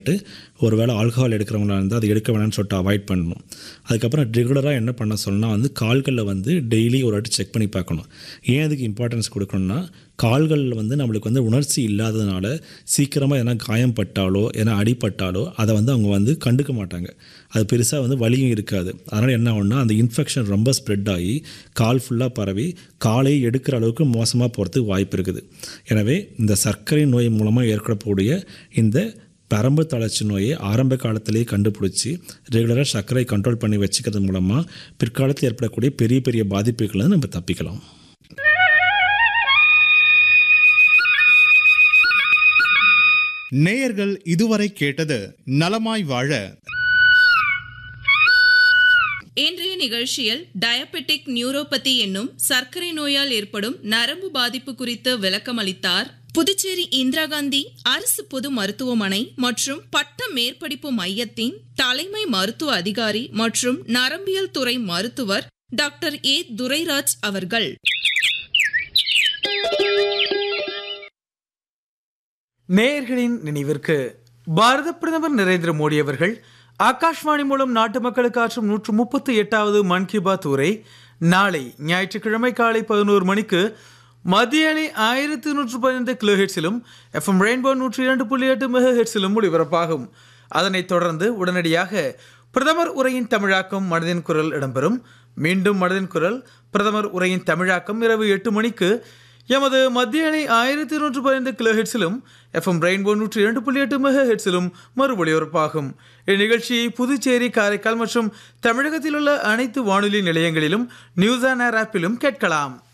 ஒரு வேளை ஆல்கஹால் எடுக்கிறவங்களா இருந்தால் அது எடுக்க வேணாம்னு சொல்லிட்டு அவாய்ட் பண்ணணும் அதுக்கப்புறம் ரெகுலராக என்ன பண்ண சொல்லணும்னா வந்து கால்களில் வந்து டெய்லி ஒரு வாட்டி செக் பண்ணி பார்க்கணும் ஏன் அதுக்கு இம்பார்ட்டன்ஸ் கொடுக்கணும்னா கால்களில் வந்து நம்மளுக்கு வந்து உணர்ச்சி இல்லாததுனால சீக்கிரமாக எதனா காயம் பட்டாலோ எதனா அடிபட்டாலோ அதை வந்து அவங்க வந்து கண்டுக்க மாட்டாங்க அது பெருசாக வந்து வலியும் இருக்காது அதனால் என்ன ஆகும்னா அந்த இன்ஃபெக்ஷன் ரொம்ப ஸ்ப்ரெட் ஆகி கால் ஃபுல்லாக பரவி காலை எடுக்கிற அளவுக்கு மோசமாக போகிறதுக்கு வாய்ப்பு இருக்குது எனவே இந்த சர்க்கரை நோய் மூலமாக ஏற்படக்கூடிய இந்த பரம்பு தளர்ச்சி நோயை ஆரம்ப காலத்திலேயே கண்டுபிடிச்சி ரெகுலராக சர்க்கரை கண்ட்ரோல் பண்ணி வச்சுக்கிறது மூலமாக பிற்காலத்தில் ஏற்படக்கூடிய பெரிய பெரிய பாதிப்புகளை நம்ம தப்பிக்கலாம் நேயர்கள் இதுவரை கேட்டது நலமாய் வாழ இன்றைய நிகழ்ச்சியில் டயபெட்டிக் நியூரோபதி என்னும் சர்க்கரை நோயால் ஏற்படும் நரம்பு பாதிப்பு குறித்து விளக்கமளித்தார் புதுச்சேரி இந்திரா காந்தி அரசு பொது மருத்துவமனை மற்றும் பட்ட மேற்படிப்பு மையத்தின் தலைமை மருத்துவ அதிகாரி மற்றும் நரம்பியல் துறை மருத்துவர் டாக்டர் ஏ துரைராஜ் அவர்கள் நேயர்களின் நினைவிற்கு பாரத பிரதமர் நரேந்திர மோடி அவர்கள் ஆகாஷ்வாணி மூலம் நாட்டு மக்களுக்கு ஆற்றும் நூற்று முப்பத்தி எட்டாவது மன் கி பாத் உரை நாளை ஞாயிற்றுக்கிழமை காலை பதினோரு மணிக்கு மத்திய அணி ஆயிரத்தி நூற்று பதினைந்து கிலோ ஹெட்ஸிலும் எஃப்எம் ரெயின்போ நூற்றி இரண்டு புள்ளி எட்டு மெகா ஹெட்ஸிலும் ஒளிபரப்பாகும் அதனைத் தொடர்ந்து உடனடியாக பிரதமர் உரையின் தமிழாக்கம் மனதின் குரல் இடம்பெறும் மீண்டும் மனதின் குரல் பிரதமர் உரையின் தமிழாக்கம் இரவு எட்டு மணிக்கு எமது மத்திய அணி ஆயிரத்தி நூற்று பதினைந்து கிலோ ஹெட்ஸிலும் எஃப்எம் ரெயின்போ நூற்றி இரண்டு புள்ளி எட்டு மெகா ஹெட்ஸிலும் மறு ஒளிபரப்பாகும் இந்நிகழ்ச்சியை புதுச்சேரி காரைக்கால் மற்றும் தமிழகத்தில் உள்ள அனைத்து வானொலி நிலையங்களிலும் நியூஸ் ஆன் ஏர் ஆப்பிலும் கேட்கலாம்